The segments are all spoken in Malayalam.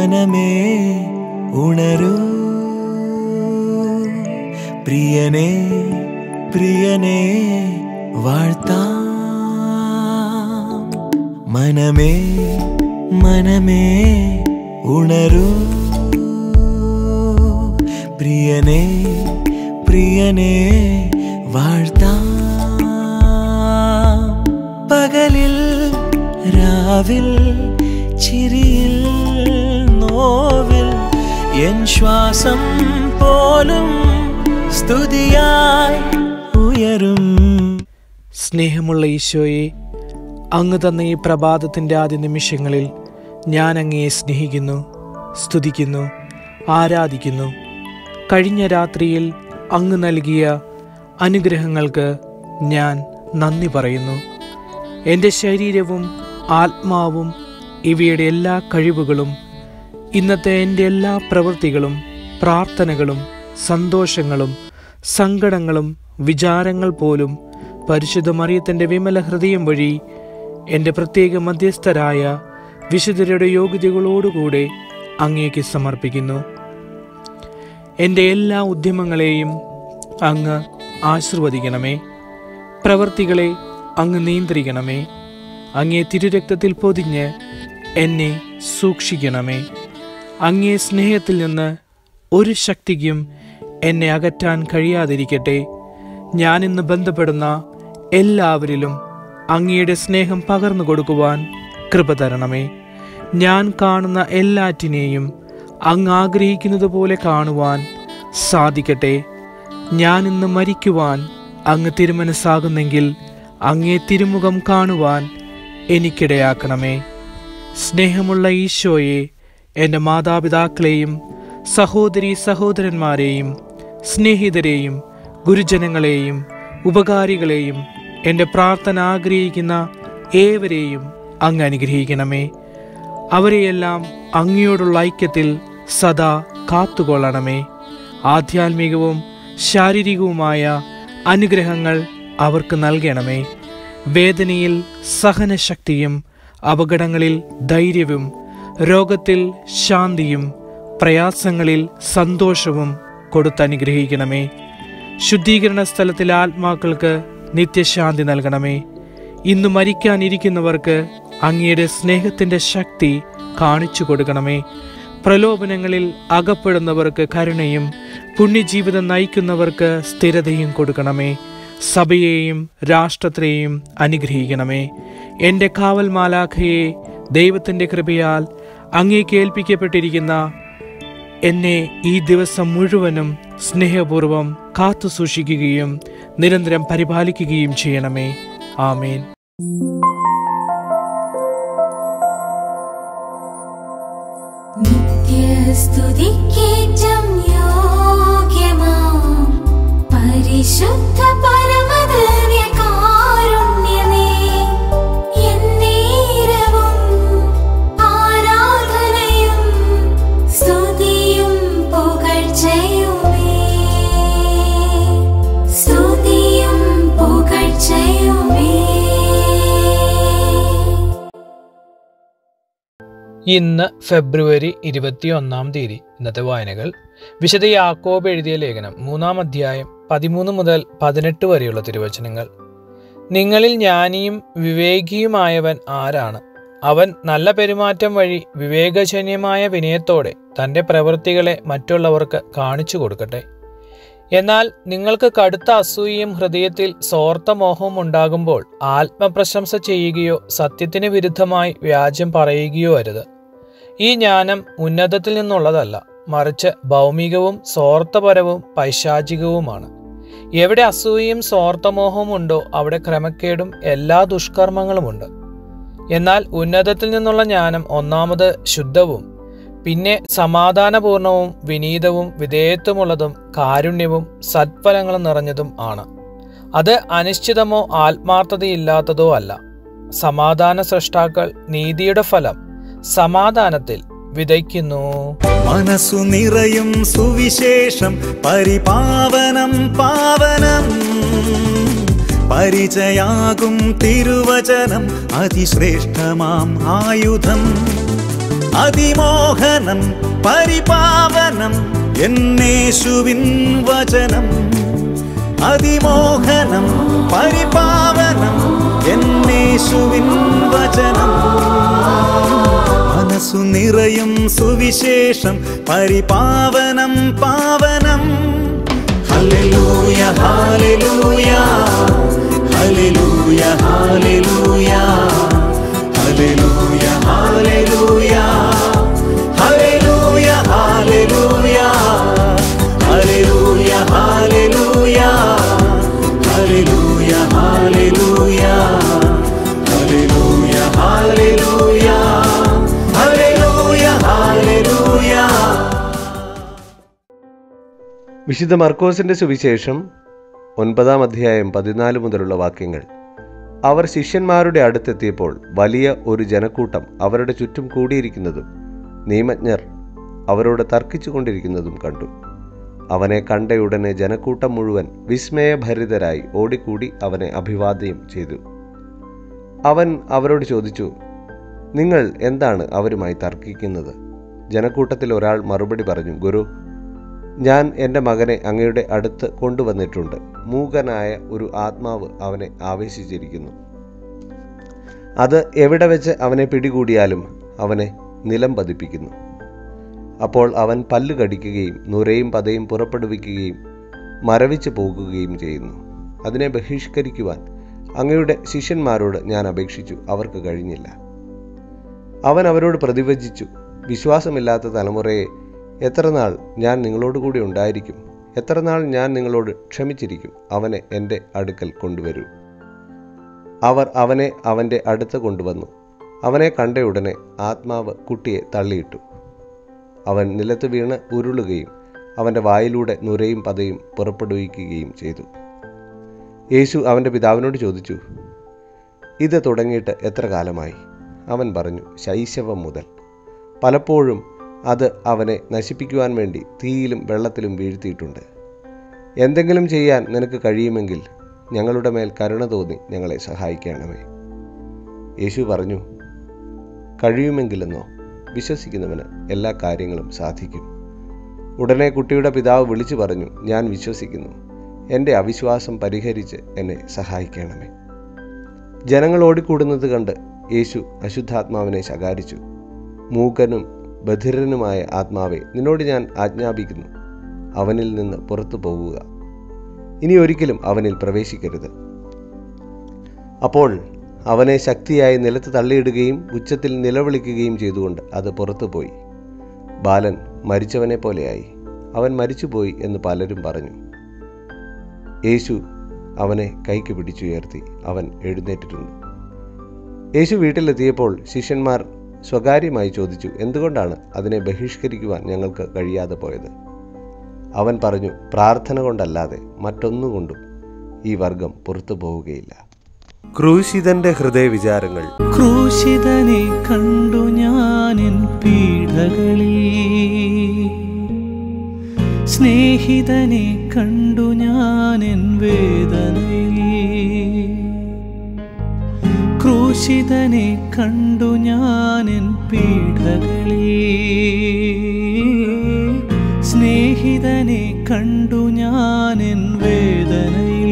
മനമേ ഉണരൂ പ്രിയനേ പ്രിയനേ വാഴ്ത്താം മനമേ മനമേ ഉണരൂ പ്രിയനേ പ്രിയനേ വാഴ്ത്താം പകലിൽ രാവിൽ ചിരിയിൽ നോവിൽ എൻ ശ്വാസം പോലും സ്തുതിയായി ഉയരും സ്നേഹമുള്ള ഈശോയെ അങ്ങ് തന്ന ഈ പ്രഭാതത്തിൻ്റെ ആദ്യ നിമിഷങ്ങളിൽ ഞാൻ അങ്ങയെ സ്നേഹിക്കുന്നു സ്തുതിക്കുന്നു ആരാധിക്കുന്നു കഴിഞ്ഞ രാത്രിയിൽ അങ്ങ് നൽകിയ അനുഗ്രഹങ്ങൾക്ക് ഞാൻ നന്ദി പറയുന്നു എൻ്റെ ശരീരവും ആത്മാവും ഇവയുടെ എല്ലാ കഴിവുകളും ഇന്നത്തെ എൻ്റെ എല്ലാ പ്രവൃത്തികളും പ്രാർത്ഥനകളും സന്തോഷങ്ങളും സങ്കടങ്ങളും വിചാരങ്ങൾ പോലും പരിശുദ്ധ മറിയത്തിൻ്റെ വിമല ഹൃദയം വഴി എൻ്റെ പ്രത്യേക മധ്യസ്ഥരായ വിശുദ്ധരുടെ യോഗ്യതകളോടുകൂടെ അങ്ങേക്ക് സമർപ്പിക്കുന്നു എൻ്റെ എല്ലാ ഉദ്യമങ്ങളെയും അങ്ങ് ആശീർവദിക്കണമേ പ്രവർത്തികളെ അങ്ങ് നിയന്ത്രിക്കണമേ അങ്ങേ തിരുരക്തത്തിൽ പൊതിഞ്ഞ് എന്നെ സൂക്ഷിക്കണമേ അങ്ങേ സ്നേഹത്തിൽ നിന്ന് ഒരു ശക്തിക്കും എന്നെ അകറ്റാൻ കഴിയാതിരിക്കട്ടെ ഞാനിന്ന് ബന്ധപ്പെടുന്ന എല്ലാവരിലും അങ്ങയുടെ സ്നേഹം പകർന്നു കൊടുക്കുവാൻ കൃപ തരണമേ ഞാൻ കാണുന്ന എല്ലാറ്റിനെയും അങ്ങ് ആഗ്രഹിക്കുന്നത് പോലെ കാണുവാൻ സാധിക്കട്ടെ ഞാൻ ഇന്ന് മരിക്കുവാൻ അങ്ങ് തിരുമനസ്സാകുന്നെങ്കിൽ അങ്ങേ തിരുമുഖം കാണുവാൻ എനിക്കിടയാക്കണമേ സ്നേഹമുള്ള ഈശോയെ എൻ്റെ മാതാപിതാക്കളെയും സഹോദരി സഹോദരന്മാരെയും സ്നേഹിതരെയും ഗുരുജനങ്ങളെയും ഉപകാരികളെയും എൻ്റെ പ്രാർത്ഥന ആഗ്രഹിക്കുന്ന ഏവരെയും അങ്ങ് അനുഗ്രഹിക്കണമേ അവരെയെല്ലാം അങ്ങയോടുള്ള ഐക്യത്തിൽ സദാ കാത്തുകൊള്ളണമേ ആധ്യാത്മികവും ശാരീരികവുമായ അനുഗ്രഹങ്ങൾ അവർക്ക് നൽകണമേ വേദനയിൽ സഹനശക്തിയും അപകടങ്ങളിൽ ധൈര്യവും രോഗത്തിൽ ശാന്തിയും പ്രയാസങ്ങളിൽ സന്തോഷവും കൊടുത്തനുഗ്രഹിക്കണമേ ശുദ്ധീകരണ സ്ഥലത്തിലെ ആത്മാക്കൾക്ക് നിത്യശാന്തി നൽകണമേ ഇന്ന് മരിക്കാനിരിക്കുന്നവർക്ക് അങ്ങയുടെ സ്നേഹത്തിൻ്റെ ശക്തി കാണിച്ചു കൊടുക്കണമേ പ്രലോഭനങ്ങളിൽ അകപ്പെടുന്നവർക്ക് കരുണയും പുണ്യജീവിതം നയിക്കുന്നവർക്ക് സ്ഥിരതയും കൊടുക്കണമേ സഭയെയും രാഷ്ട്രത്തെയും അനുഗ്രഹിക്കണമേ എൻ്റെ കാവൽ മാലാഖയെ ദൈവത്തിൻ്റെ കൃപയാൽ അങ്ങേക്ക് ഏൽപ്പിക്കപ്പെട്ടിരിക്കുന്ന എന്നെ ഈ ദിവസം മുഴുവനും സ്നേഹപൂർവം കാത്തു സൂക്ഷിക്കുകയും നിരന്തരം പരിപാലിക്കുകയും ചെയ്യണമേ ആമേൻ നിത്യസ്തുതിക്കേറ്റം യോഗ്യമാം പരിശുദ്ധ പരമദിവ്യകാരുണ്യമേ, എന്നേരവും ആരാധനയും സ്തുതിയും പുകഴ്ചയുമേ. സ്തുതിയും പുകഴ്ചയുമേ ഇന്ന് ഫെബ്രുവരി ഇരുപത്തിയൊന്നാം തീയതി ഇന്നത്തെ വായനകൾ വിശുദ്ധ യാക്കോബ് എഴുതിയ ലേഖനം മൂന്നാം അധ്യായം പതിമൂന്ന് മുതൽ പതിനെട്ട് വരെയുള്ള തിരുവചനങ്ങൾ നിങ്ങളിൽ ജ്ഞാനിയും വിവേകിയുമായവൻ ആരാണ് അവൻ നല്ല പെരുമാറ്റം വഴി വിവേകജന്യമായ വിനയത്തോടെ തൻ്റെ പ്രവൃത്തികളെ മറ്റുള്ളവർക്ക് കാണിച്ചു കൊടുക്കട്ടെ എന്നാൽ നിങ്ങൾക്ക് കടുത്ത അസൂയയും ഹൃദയത്തിൽ സ്വാർത്ഥ മോഹവും ഉണ്ടാകുമ്പോൾ ആത്മപ്രശംസ ചെയ്യുകയോ സത്യത്തിന് വിരുദ്ധമായി വ്യാജം പറയുകയോ അരുത് ഈ ജ്ഞാനം ഉന്നതത്തിൽ നിന്നുള്ളതല്ല മറിച്ച് ഭൗമികവും സ്വാർത്ഥപരവും പൈശാചികവുമാണ് എവിടെ അസൂയയും സ്വാർത്ഥമോഹവും ഉണ്ടോ അവിടെ ക്രമക്കേടും എല്ലാ ദുഷ്കർമ്മങ്ങളുമുണ്ട് എന്നാൽ ഉന്നതത്തിൽ നിന്നുള്ള ജ്ഞാനം ഒന്നാമത് ശുദ്ധവും പിന്നെ സമാധാനപൂർണവും വിനീതവും വിധേയത്വമുള്ളതും കാരുണ്യവും സത്ഫലങ്ങളും നിറഞ്ഞതും ആണ് അത് അനിശ്ചിതമോ ആത്മാർത്ഥതയില്ലാത്തതോ അല്ല സമാധാന സൃഷ്ടാക്കൾ നീതിയുടെ ഫലം സമാധാനത്തിൽ വിതയ്ക്കുന്നു മനസ്സു നിറയും സുവിശേഷം പരിപാവനം പാവനം പരിചയാകും തിരുവചനം അതിശ്രേഷ്ഠമാം ആയുധം അതിമോഹനം പരിപാവനം എന്നേശുവിൻ വചനം അതിമോഹനം പരിപാവനം എന്നേശുവിൻ വചനം മനസ്സു നിറയും സുവിശേഷം പരിപാവനം പാവനം ഹല്ലേലൂയ ഹാലേലൂയ ഹല്ലേലൂയ ഹാലേലൂയ ഹല്ലേലൂയ ഹാലേലൂയ ഹല്ലേലൂയ ഹാലേലൂയ ഹല്ലേലൂയ ഹാലേലൂയ ഹല്ലേലൂയ ഹാലേലൂയ ഹല്ലേലൂയ ഹാലേലൂയ ഹല്ലേലൂയ ഹാലേലൂയ വിശുദ്ധ മർക്കോസിന്റെ സുവിശേഷം ഒൻപതാം അധ്യായം പതിനാല് മുതലുള്ള വാക്യങ്ങൾ അവർ ശിഷ്യന്മാരുടെ അടുത്തെത്തിയപ്പോൾ വലിയ ഒരു ജനക്കൂട്ടം അവരുടെ ചുറ്റും കൂടിയിരിക്കുന്നതും നിയമജ്ഞർ അവരോട് തർക്കിച്ചുകൊണ്ടിരിക്കുന്നതും കണ്ടു അവനെ കണ്ടയുടനെ ജനക്കൂട്ടം മുഴുവൻ വിസ്മയഭരിതരായി ഓടിക്കൂടി അവനെ അഭിവാദ്യം ചെയ്തു അവൻ അവരോട് ചോദിച്ചു നിങ്ങൾ എന്താണ് അവരുമായി തർക്കിക്കുന്നത് ജനക്കൂട്ടത്തിൽ ഒരാൾ മറുപടി പറഞ്ഞു ഗുരു ഞാൻ എൻ്റെ മകനെ അങ്ങയുടെ അടുത്ത് കൊണ്ടുവന്നിട്ടുണ്ട് മൂകനായ ഒരു ആത്മാവ് അവനെ ആവേശിച്ചിരിക്കുന്നു അത് എവിടെ വെച്ച് അവനെ പിടികൂടിയാലും അവനെ നിലം പതിപ്പിക്കുന്നു അപ്പോൾ അവൻ പല്ല് കടിക്കുകയും നുരയും പതയും പുറപ്പെടുവിക്കുകയും മരവിച്ച് പോകുകയും ചെയ്യുന്നു അതിനെ ബഹിഷ്കരിക്കുവാൻ അങ്ങയുടെ ശിഷ്യന്മാരോട് ഞാൻ അപേക്ഷിച്ചു അവർക്ക് കഴിഞ്ഞില്ല അവൻ അവരോട് പ്രതിവചിച്ചു വിശ്വാസമില്ലാത്ത തലമുറയെ എത്ര നാൾ ഞാൻ നിങ്ങളോട് കൂടി ഉണ്ടായിരിക്കും എത്ര നാൾ ഞാൻ നിങ്ങളോട് ക്ഷമിച്ചിരിക്കും അവനെ എൻ്റെ അടുക്കൽ കൊണ്ടുവരൂ അവർ അവനെ അവൻ്റെ അടുത്ത് കൊണ്ടുവന്നു അവനെ കണ്ടയുടനെ ആത്മാവ് കുട്ടിയെ തള്ളിയിട്ടു അവൻ നിലത്ത് വീണ് ഉരുളുകയും അവൻ്റെ വായിലൂടെ നുരയും പതയും പുറപ്പെടുവിക്കുകയും ചെയ്തു യേശു അവൻ്റെ പിതാവിനോട് ചോദിച്ചു ഇത് തുടങ്ങിയിട്ട് എത്ര കാലമായി അവൻ പറഞ്ഞു ശൈശവം മുതൽ പലപ്പോഴും അത് അവനെ നശിപ്പിക്കുവാൻ വേണ്ടി തീയിലും വെള്ളത്തിലും വീഴ്ത്തിയിട്ടുണ്ട് എന്തെങ്കിലും ചെയ്യാൻ നിനക്ക് കഴിയുമെങ്കിൽ ഞങ്ങളുടെ മേൽ കരുണ തോന്നി ഞങ്ങളെ സഹായിക്കണമേ യേശു പറഞ്ഞു കഴിയുമെങ്കിലെന്നോ വിശ്വസിക്കുന്നവന് എല്ലാ കാര്യങ്ങളും സാധിക്കും ഉടനെ കുട്ടിയുടെ പിതാവ് വിളിച്ചു പറഞ്ഞു ഞാൻ വിശ്വസിക്കുന്നു എൻ്റെ അവിശ്വാസം പരിഹരിച്ച് എന്നെ സഹായിക്കണമേ ജനങ്ങൾ ഓടിക്കൂടുന്നത് കണ്ട് യേശു അശുദ്ധാത്മാവിനെ ശകാരിച്ചു മൂകനും ബധിരനുമായ ആത്മാവെ നിന്നോട് ഞാൻ ആജ്ഞാപിക്കുന്നു അവനിൽ നിന്ന് പുറത്തു പോകുക ഇനി ഒരിക്കലും അവനിൽ പ്രവേശിക്കരുത് അപ്പോൾ അവനെ ശക്തിയായി നിലത്ത് തള്ളിയിടുകയും ഉച്ചത്തിൽ നിലവിളിക്കുകയും ചെയ്തുകൊണ്ട് അത് പുറത്തുപോയി ബാലൻ മരിച്ചവനെ പോലെയായി അവൻ മരിച്ചുപോയി എന്ന് പലരും പറഞ്ഞു യേശു അവനെ കൈക്ക് പിടിച്ചുയർത്തി അവൻ എഴുന്നേറ്റിരുന്നു യേശു വീട്ടിലെത്തിയപ്പോൾ ശിഷ്യന്മാർ സ്വകാര്യമായി ചോദിച്ചു എന്തുകൊണ്ടാണ് അതിനെ ബഹിഷ്കരിക്കുവാൻ ഞങ്ങൾക്ക് കഴിയാതെ പോയത് അവൻ പറഞ്ഞു പ്രാർത്ഥന കൊണ്ടല്ലാതെ മറ്റൊന്നുകൊണ്ടും ഈ വർഗം പുറത്തു പോവുകയില്ല ക്രൂശിതന്റെ ഹൃദയവിചാരങ്ങൾ ക്രൂശിതനെ കണ്ടു ഞാനിൻ പീഡകളിൽ സ്നേഹിതനെ കണ്ടു ഞാനിൻ വേദനയിൽ ക്രൂശിതനെ കണ്ടു ഞാനിൻ പീഡകളിൽ സ്നേഹിതനെ കണ്ടു ഞാനിൻ വേദനയിൽ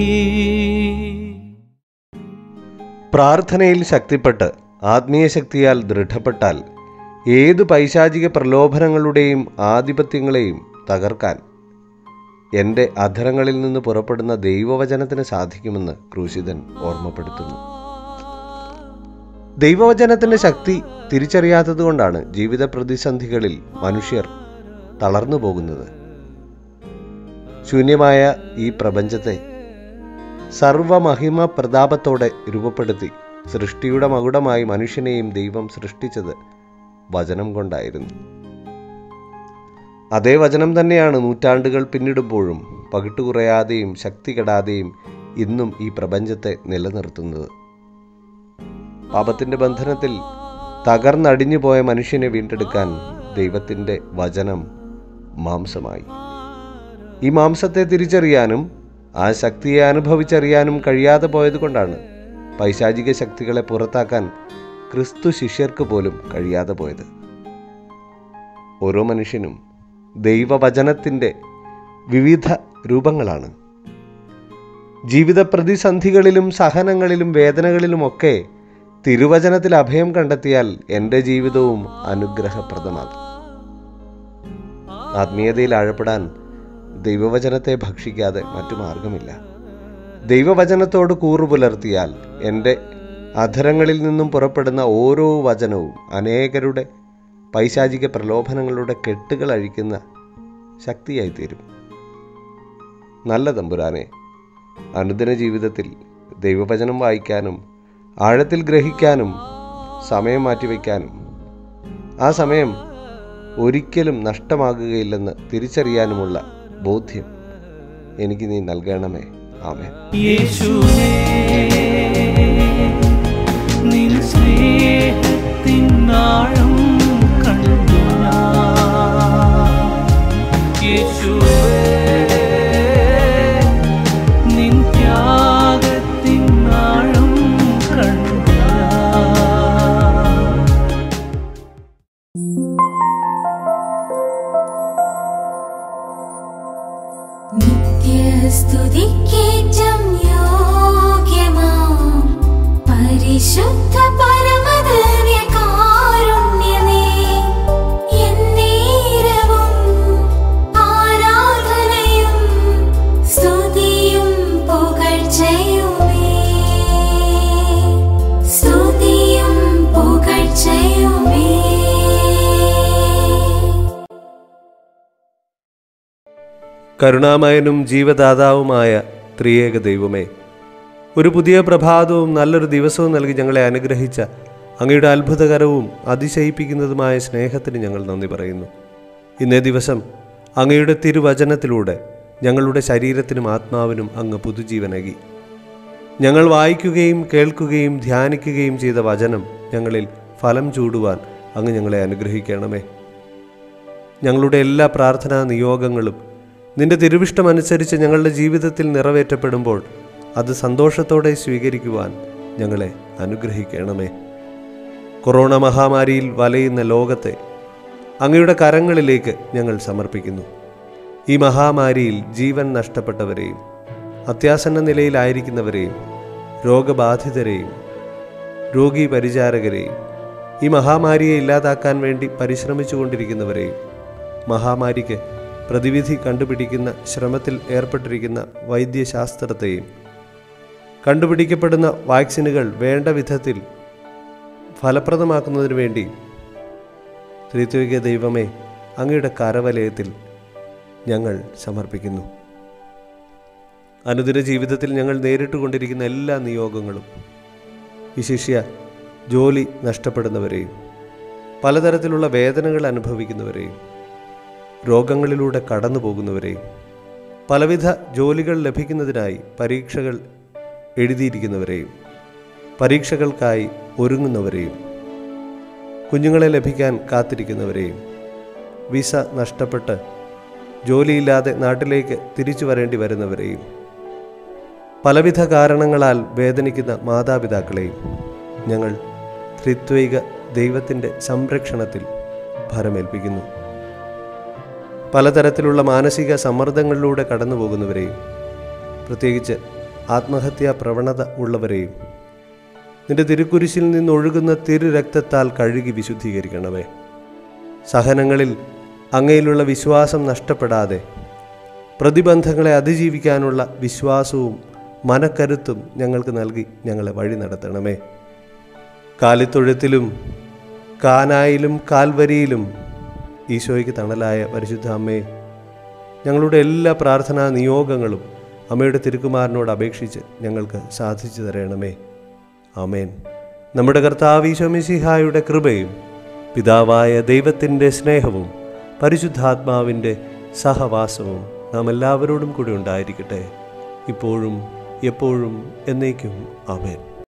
പ്രാർത്ഥനയിൽ ശക്തിപ്പെട്ട് ആത്മീയ ശക്തിയാൽ ദൃഢപ്പെട്ടാൽ ഏതു പൈശാചിക പ്രലോഭനങ്ങളുടെയും ആധിപത്യങ്ങളെയും തകർക്കാൻ എൻ്റെ അധരങ്ങളിൽ നിന്ന് പുറപ്പെടുന്ന ദൈവവചനത്തിന് സാധിക്കുമെന്ന് ക്രൂശിതൻ ഓർമ്മപ്പെടുത്തുന്നു ദൈവവചനത്തിൻ്റെ ശക്തി തിരിച്ചറിയാത്തതുകൊണ്ടാണ് ജീവിത പ്രതിസന്ധികളിൽ മനുഷ്യർ തളർന്നു പോകുന്നത് ശൂന്യമായ ഈ പ്രപഞ്ചത്തെ സർവമഹിമ പ്രതാപത്തോടെ രൂപപ്പെടുത്തി സൃഷ്ടിയുടെ മകുടമായി മനുഷ്യനെയും ദൈവം സൃഷ്ടിച്ചത് വചനം കൊണ്ടായിരുന്നു അതേ വചനം തന്നെയാണ് നൂറ്റാണ്ടുകൾ പിന്നിടുമ്പോഴും പകിട്ടുകുറയാതെയും ശക്തി കെടാതെയും ഇന്നും ഈ പ്രപഞ്ചത്തെ നിലനിർത്തുന്നത് പാപത്തിൻ്റെ ബന്ധനത്തിൽ തകർന്നടിഞ്ഞു പോയ മനുഷ്യനെ വീണ്ടെടുക്കാൻ ദൈവത്തിൻ്റെ വചനം മാംസമായി ഈ മാംസത്തെ തിരിച്ചറിയാനും ആ ശക്തിയെ അനുഭവിച്ചറിയാനും കഴിയാതെ പോയതുകൊണ്ടാണ് പൈശാചിക ശക്തികളെ പുറത്താക്കാൻ ക്രിസ്തു ശിഷ്യർക്ക് പോലും കഴിയാതെ പോയത് ഓരോ മനുഷ്യനും ദൈവവചനത്തിൻ്റെ വിവിധ രൂപങ്ങളാണ് ജീവിത പ്രതിസന്ധികളിലും സഹനങ്ങളിലും വേദനകളിലുമൊക്കെ തിരുവചനത്തിൽ അഭയം കണ്ടെത്തിയാൽ എൻ്റെ ജീവിതവും അനുഗ്രഹപ്രദമാകും ആത്മീയതയിൽ ആഴപ്പെടാൻ ദൈവവചനത്തെ ഭക്ഷിക്കാതെ മറ്റു മാർഗമില്ല ദൈവവചനത്തോട് കൂറു പുലർത്തിയാൽ എൻ്റെ അധരങ്ങളിൽ നിന്നും പുറപ്പെടുന്ന ഓരോ വചനവും അനേകരുടെ പൈശാചിക പ്രലോഭനങ്ങളുടെ കെട്ടുകൾ അഴിക്കുന്ന ശക്തിയായി തീരും നല്ല തമ്പുരാനെ അനുദിന ജീവിതത്തിൽ ദൈവവചനം വായിക്കാനും ആഴത്തിൽ ഗ്രഹിക്കാനും സമയം മാറ്റിവെക്കാനും ആ സമയം ഒരിക്കലും നഷ്ടമാകുകയില്ലെന്ന് തിരിച്ചറിയാനുമുള്ള ബോധ്യം എനിക്ക് നീ നൽകണമേ ആമേൻ യേശുവേ നിൻ സ്നേഹത്തിൻ ആഴം കണ്ടു ഞാൻ യേശുവേ നിൻ ത്യാഗത്തിൻ ആഴം കണ്ടു ഞാൻ നിത്യസ്തുതിക്കേറ്റം യോഗ്യമാം പരിശുദ്ധ പരമദിവ്യകാരുണ്യമേ, എന്നേരവും ആരാധനയും സ്തുതിയും പുകഴ്ചയുമേ. സ്തുതിയും പുകഴ്ചയുമേ കരുണാമയനും ജീവദാതാവുമായ ത്രിയേക ദൈവമേ ഒരു പുതിയ പ്രഭാതവും നല്ലൊരു ദിവസവും നൽകി ഞങ്ങളെ അനുഗ്രഹിച്ച അങ്ങയുടെ അത്ഭുതകരവും അതിശയിപ്പിക്കുന്നതുമായ സ്നേഹത്തിന് ഞങ്ങൾ നന്ദി പറയുന്നു ഇന്നേ ദിവസം അങ്ങയുടെ തിരുവചനത്തിലൂടെ ഞങ്ങളുടെ ശരീരത്തിനും ആത്മാവിനും അങ്ങ് പുതുജീവനകി ഞങ്ങൾ വായിക്കുകയും കേൾക്കുകയും ധ്യാനിക്കുകയും ചെയ്ത വചനം ഞങ്ങളിൽ ഫലം ചൂടുവാൻ അങ്ങ് ഞങ്ങളെ അനുഗ്രഹിക്കണമേ ഞങ്ങളുടെ എല്ലാ പ്രാർത്ഥനാ നിയോഗങ്ങളും നിന്റെ തിരുവിഷ്ടമനുസരിച്ച് ഞങ്ങളുടെ ജീവിതത്തിൽ നിറവേറ്റപ്പെടുമ്പോൾ അത് സന്തോഷത്തോടെ സ്വീകരിക്കുവാൻ ഞങ്ങളെ അനുഗ്രഹിക്കണമേ കൊറോണ മഹാമാരിയിൽ വലയുന്ന ലോകത്തെ അങ്ങയുടെ കരങ്ങളിലേക്ക് ഞങ്ങൾ സമർപ്പിക്കുന്നു ഈ മഹാമാരിയിൽ ജീവൻ നഷ്ടപ്പെട്ടവരെയും അത്യാസന്ന നിലയിലായിരിക്കുന്നവരെയും രോഗബാധിതരെയും രോഗി പരിചാരകരെയും ഈ മഹാമാരിയെ ഇല്ലാതാക്കാൻ വേണ്ടി പരിശ്രമിച്ചു കൊണ്ടിരിക്കുന്നവരെയും മഹാമാരിക്ക് പ്രതിവിധി കണ്ടുപിടിക്കുന്ന ശ്രമത്തിൽ ഏർപ്പെട്ടിരിക്കുന്ന വൈദ്യശാസ്ത്രത്തെയും കണ്ടുപിടിക്കപ്പെടുന്ന വാക്സിനുകൾ വേണ്ട വിധത്തിൽ ഫലപ്രദമാക്കുന്നതിനു വേണ്ടി ത്രിത്വിക ദൈവമേ അങ്ങയുടെ കരവലയത്തിൽ ഞങ്ങൾ സമർപ്പിക്കുന്നു അനുദിന ജീവിതത്തിൽ ഞങ്ങൾ നേരിട്ട് കൊണ്ടിരിക്കുന്ന എല്ലാ നിയോഗങ്ങളും വിശിഷ്യ ജോലി നഷ്ടപ്പെടുന്നവരെയും പലതരത്തിലുള്ള വേദനകൾ അനുഭവിക്കുന്നവരെയും രോഗങ്ങളിലൂടെ കടന്നു പോകുന്നവരെയും പലവിധ ജോലികൾ ലഭിക്കുന്നതിനായി പരീക്ഷകൾ എഴുതിയിരിക്കുന്നവരെയും പരീക്ഷകൾക്കായി ഒരുങ്ങുന്നവരെയും കുഞ്ഞുങ്ങളെ ലഭിക്കാൻ കാത്തിരിക്കുന്നവരെയും വിസ നഷ്ടപ്പെട്ട് ജോലിയില്ലാതെ നാട്ടിലേക്ക് തിരിച്ചു വരേണ്ടി വരുന്നവരെയും പലവിധ കാരണങ്ങളാൽ വേദനിക്കുന്ന മാതാപിതാക്കളെയും ഞങ്ങൾ ത്രിത്വൈക ദൈവത്തിൻ്റെ സംരക്ഷണത്തിൽ ഭരമേൽപ്പിക്കുന്നു പലതരത്തിലുള്ള മാനസിക സമ്മർദ്ദങ്ങളിലൂടെ കടന്നു പോകുന്നവരെയും പ്രത്യേകിച്ച് ആത്മഹത്യാ പ്രവണത ഉള്ളവരെയും നിന്റെ തിരുക്കുരിശിൽ നിന്നൊഴുകുന്ന തിരുരക്തത്താൽ കഴുകി വിശുദ്ധീകരിക്കണമേ സഹനങ്ങളിൽ അങ്ങയിലുള്ള വിശ്വാസം നഷ്ടപ്പെടാതെ പ്രതിബന്ധങ്ങളെ അതിജീവിക്കാനുള്ള വിശ്വാസവും മനക്കരുത്തും ഞങ്ങൾക്ക് നൽകി ഞങ്ങളെ വഴി നടത്തണമേ കാലിത്തൊഴുത്തിലും കാനായിലും കാൽവരിയിലും ഈശോയ്ക്ക് തണലായ പരിശുദ്ധ അമ്മേ ഞങ്ങളുടെ എല്ലാ പ്രാർത്ഥനാ നിയോഗങ്ങളും അമ്മയുടെ തിരുക്കുമാരനോട് അപേക്ഷിച്ച് ഞങ്ങൾക്ക് സാധിച്ചു തരണമേ ആമേൻ നമ്മുടെ കർത്താവ് ഈശോമിസിഹായുടെ കൃപയും പിതാവായ ദൈവത്തിൻ്റെ സ്നേഹവും പരിശുദ്ധാത്മാവിൻ്റെ സഹവാസവും നാം എല്ലാവരോടും കൂടി ഉണ്ടായിരിക്കട്ടെ ഇപ്പോഴും എപ്പോഴും എന്നേക്കും ആമേൻ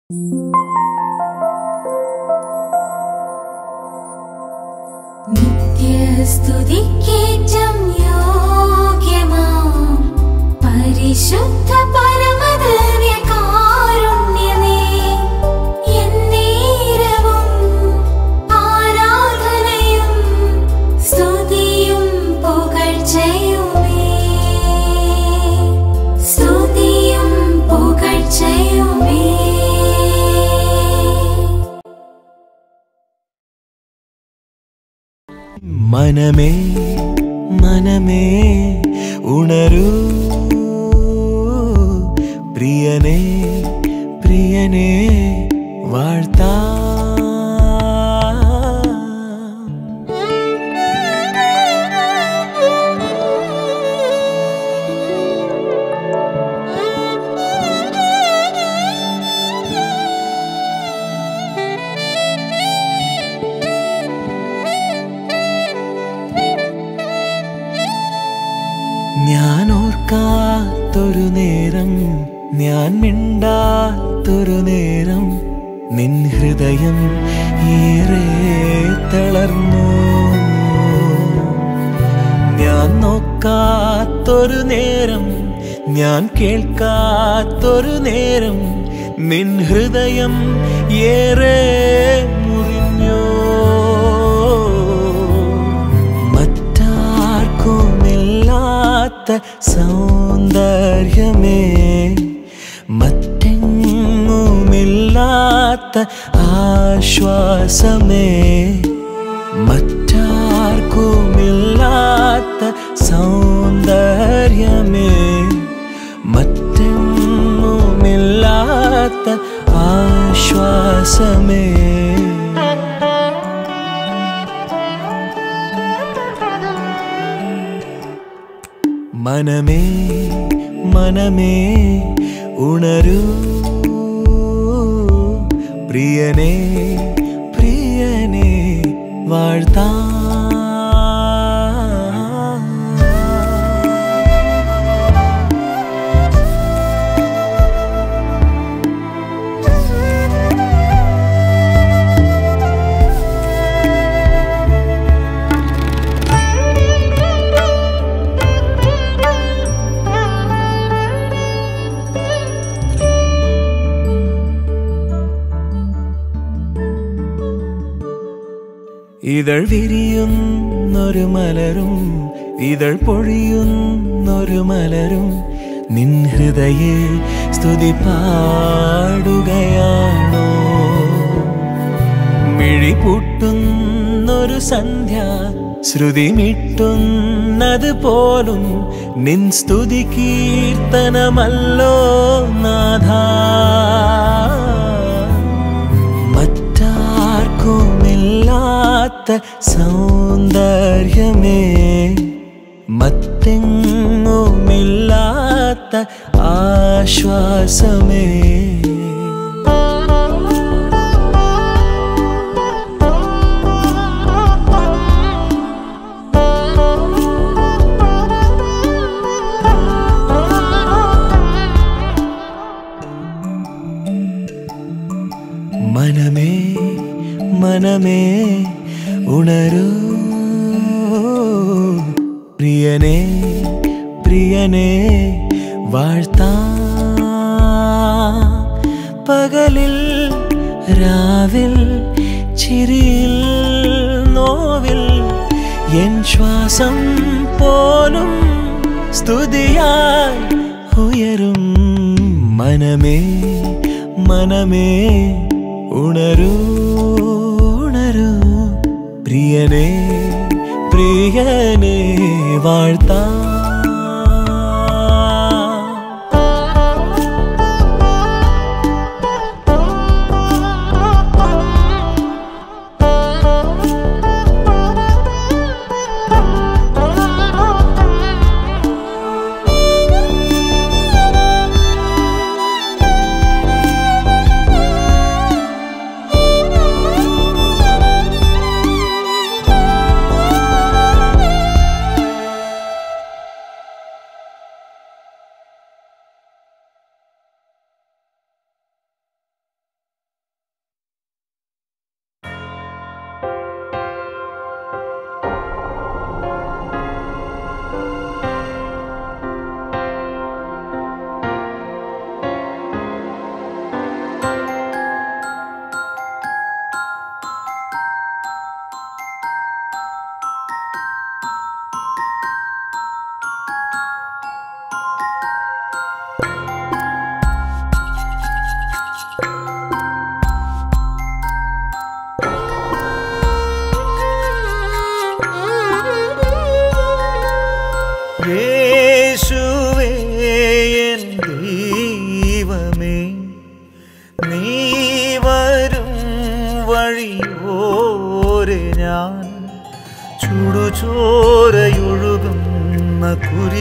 നിത്യസ്തുതിക്കേറ്റം യോഗ്യമാം പരിശുദ്ധ പരമദിവ്യകാരുണ്യമേ, എന്നേരവും ആരാധനയും സ്തുതിയും മനമേ മനമേ ഉണരൂ പ്രിയനേ പ്രിയനേ വാഴ്ത്താ ഞാൻ ഓർക്കാത്തൊരു നേരം ഞാൻ മിണ്ടാത്തൊരു നേരം നിൻ ഹൃദയം ഏറെ തളർന്നു ഞാൻ നോക്കാത്തൊരു നേരം ഞാൻ കേൾക്കാത്തൊരു നേരം നിൻ ഹൃദയം ഏറെ മുറിഞ്ഞോ മറ്റാർക്കുമില്ലാത്ത സൗന്ദര്യമേ മറ്റെങ്ങുമില്ലാത്ത ആശ്വാസമേ മറ്റാർക്കുമില്ലാത്ത സൗന്ദര്യമേ മറ്റെങ്ങുമില്ലാത്ത ആശ്വാസമേ മനമേ മനമേ ഉണരൂ പ്രിയനേ പ്രിയനേ വാഴ്ത്താ ഇതൾ വിരിയുന്നൊരു മലരും ഇതൾ പൊഴിയുന്നൊരു മലരും നിൻ ഹൃദയെ സ്തുതി പാടുകയാണോ മിഴി പൂട്ടുന്നൊരു സന്ധ്യ ശ്രുതി മിട്ടുന്നത് പോലും നിൻ സ്തുതി കീർത്തനമല്ലോ നാഥ മറ്റാർക്കുമില്ലാത്ത സൗന്ദര്യമേ മറ്റെങ്ങുമില്ലാത്ത ആശ്വാസമേ മനമേ മനമേ ഉണരൂ പ്രിയനേ പ്രിയനേ വാഴ്ത്താ പകലിൽ രാവിൽ ചിരിയിൽ നോവിൽ എൻ ശ്വാസം പോലും സ്തുതിയായി ഉയരും മനമേ മനമേ ഉണരൂ ഉണരൂ പ്രിയനേ പ്രിയനേ വാഴ്ത്താ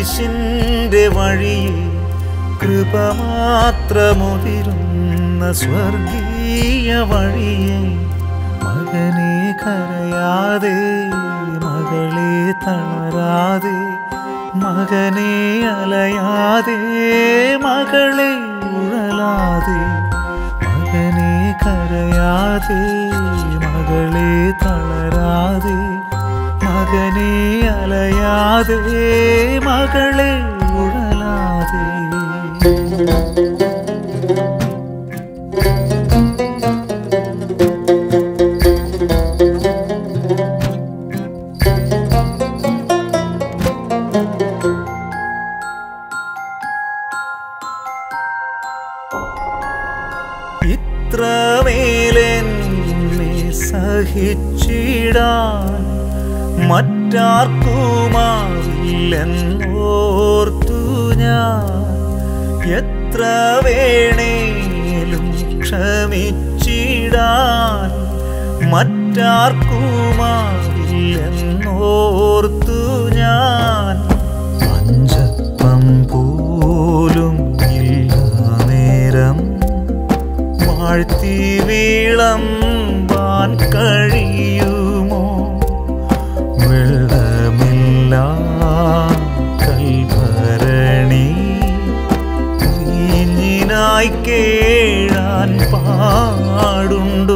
കുരിശിൻ്റെ വഴിയെ കൃപ മാത്രമുതിരുന്ന സ്വർഗീയ വഴിയെ മകനെ കരയാതെ മകളെ തളരാതെ മകനെ അലയാതെ മകളെ ഉഴലാതെ മകനെ കരയാതെ മകളെ തളരാതെ മകനെ അലയാതെ മകളെ ഉഴലാതെ ഇത്രമേലെന്നെ സഹിച്ചിടാൻ മറ്റാർക്കുമാവില്ലെന്നോർത്തു ഞാൻ എത്ര വേണേലും ക്ഷമിച്ചിടാൻ മറ്റാർക്കുമാവില്ലെന്നോർത്തു ഞാൻ പഞ്ചപ്പം പോലും ഇല്ല നേരം വാഴ്ത്തി വീളമ്പാൻ കഴിയുമോ വെള്ളമില്ല കൽഭരണി വീഞ്ഞിനായി കേഴാൻ പാടുണ്ടോ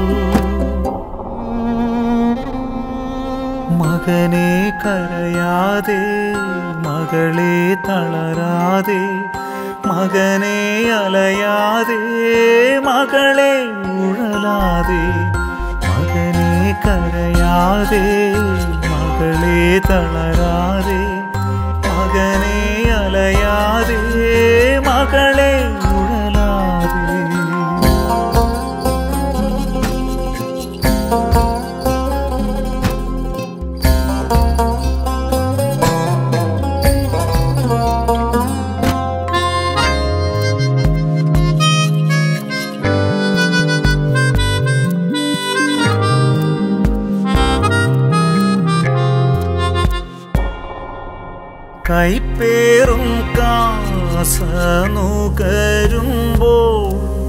മകനെ കരയാതെ മകളെ തളരാതെ മകനെ അലയാതെ മകളെ ഉഴലാതെ മകനെ കരയാതെ മകളെ തളരാതെ മകനെ അലയാതെ മകളെ ഉഴലാതെ കൈപ്പേറും കാസനുകരുമ്പോൾ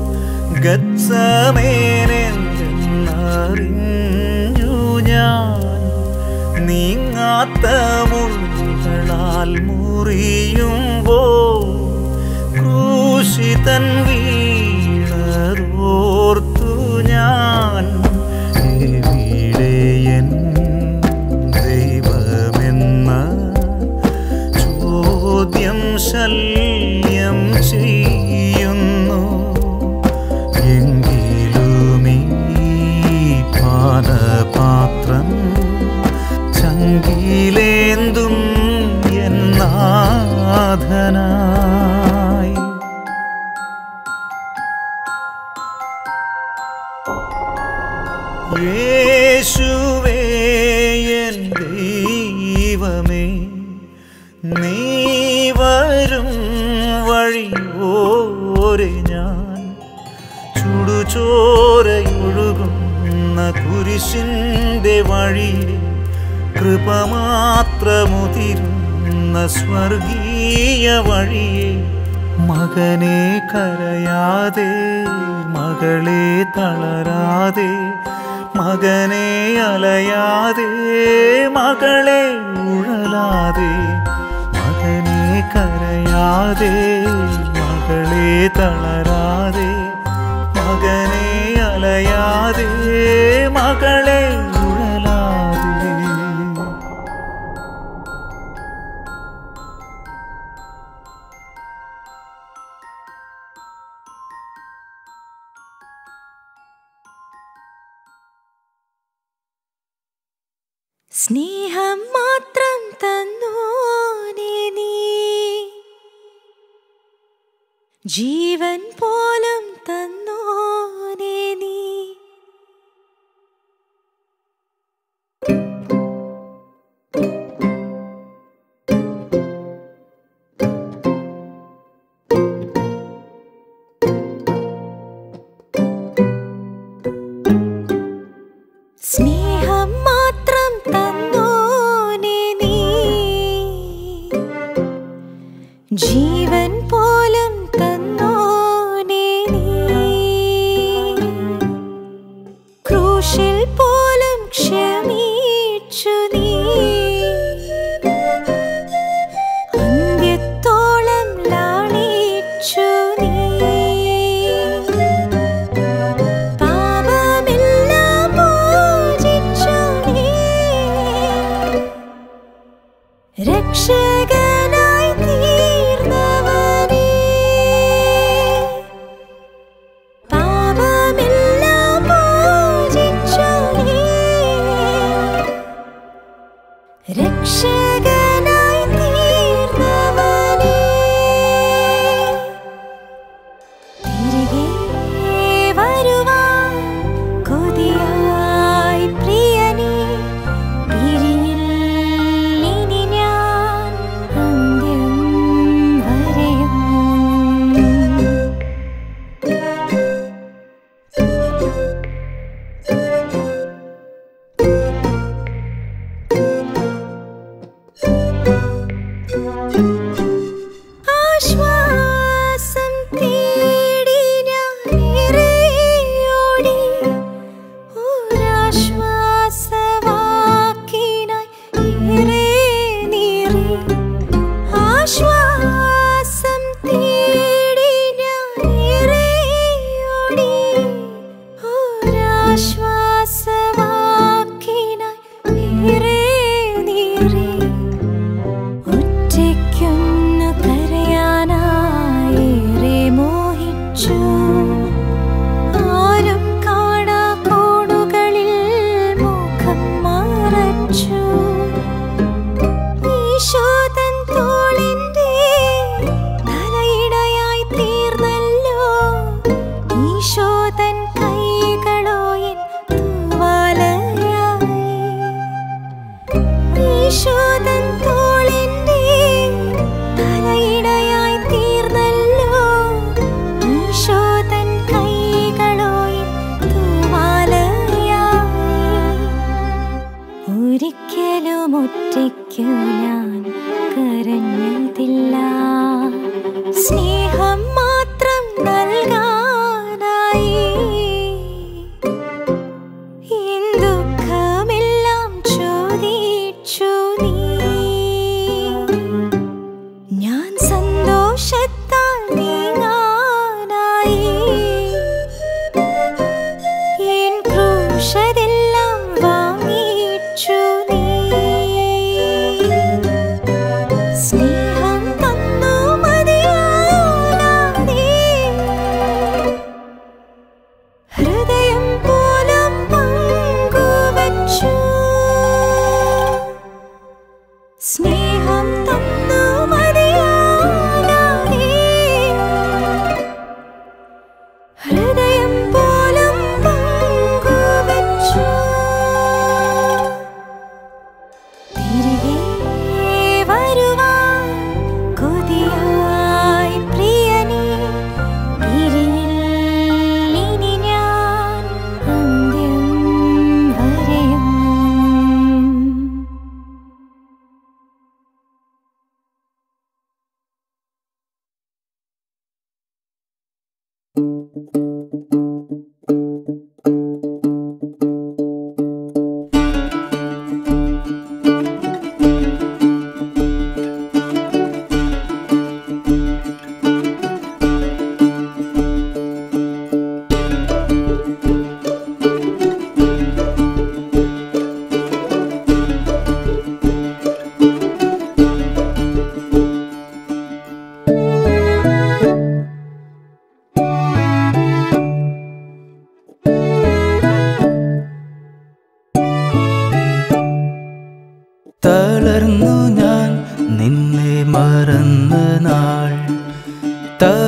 ഗത്സമേനെന്നറിഞ്ഞു ഞാൻ നീങ്ങാത്ത മുള്ളാൽ മുറിയുമ്പോൾ ക്രൂശിതൻ വീണതോർത്തു ഞാൻ എവിടെയൻ ദൈവമെന്ന ചോദ്യം ശല്യം ചെയ്യുന്നു എങ്കിലുമീ പാനപാത്രം ചങ്കിലേന്തും എന്നാഥനായി യേശുവേ എൻ ദൈവമേ നീ വരും വഴിയോരെ ഞാൻ ചുടുചോരയൊഴുകുന്ന കുരിശിൻ്റെ വഴിയിൽ കൃപ മാത്രമുതിരുന്ന സ്വർഗീയ വഴിയെ മകനെ കരയാതെ മകളെ തളരാതെ മകനെ അലയാതെ മകളെ ഉഴലാതെ മകനെ കരയാതെ മകളെ തളരാതെ മകനെ അലയാതെ മകളെ ഉഴലാതെ സ്നേഹം മാത്രം തന്നോനെ നീ ജീവൻ പോലും തന്നോനെ നീ സ്നേഹം മാത്രം തന്നോനെ നീ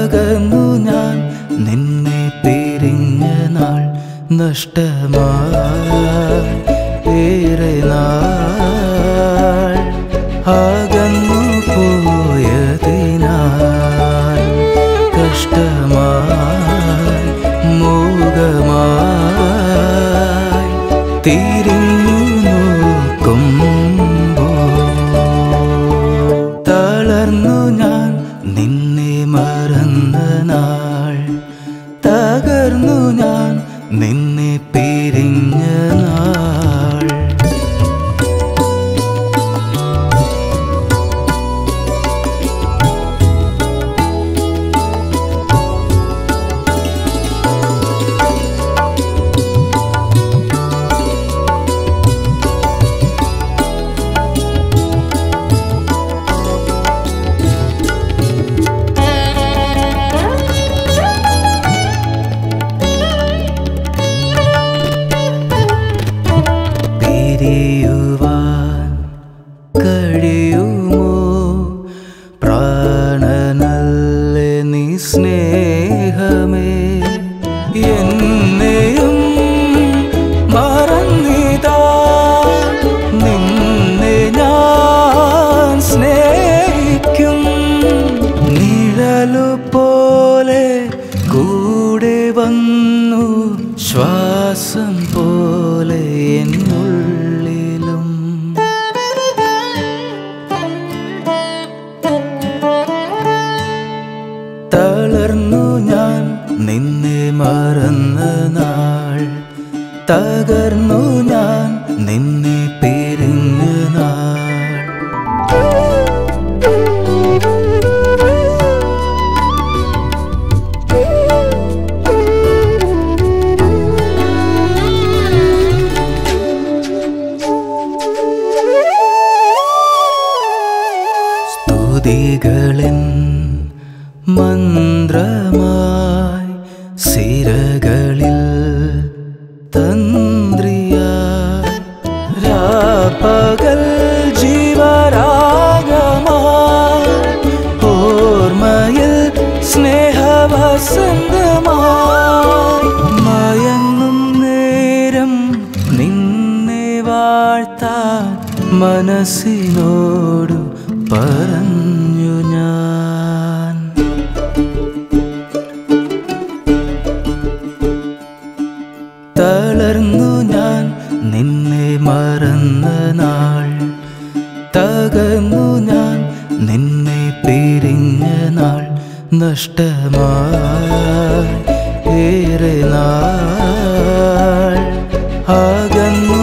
തകർന്നു ഞാൻ നിന്നെ പിരിഞ്ഞ നാൾ നഷ്ടമായി ഏറെ നാൾ അകന്നു പോയതിനാൽ കഷ്ടമായി മൂകമായി തിരിഞ്ഞു നോക്കുമ്പോൾ തളർന്നു ഞാൻ നിന്നെ മറന്ന നാൾ തകർന്നു ഞാൻ നിന്നെ പിരിഞ്ഞ നാൾ പിരിയുവാൻ കഴിയുമോ പ്രാണനല്ലേ നീ സ്നേഹമേ എന്നെയും മറന്നിതാ നിന്നെ ഞാൻ സ്നേഹിക്കും നിഴലു പോലെ കൂടെ വന്നു ശ്വാസം പോലെ എന്നുള്ളിലും തളർന്നു ഞാൻ നിന്നെ മറന്ന നാൾ തകർന്നു ഞാൻ നിന്നെ പിരിഞ്ഞ നാൾ സ്തുതികളിൻ മന്ത്രമായി സിരകളിൽ തന്ത്രിയായി രാപ്പകൽ ജീവരാഗമായി ഓർമ്മയിൽ സ്നേഹവസന്തമായി മയങ്ങും നേരം നിന്നെ വാഴ്ത്താൻ മനസ്സിനോടു പറഞ്ഞു ഞാൻ തളർന്നു ഞാൻ നിന്നെ മറന്ന നാൾ തകർന്നു ഞാൻ നിന്നെ പിരിഞ്ഞ നാൾ നഷ്ടമായി ഏറെ നാൾ അകന്നു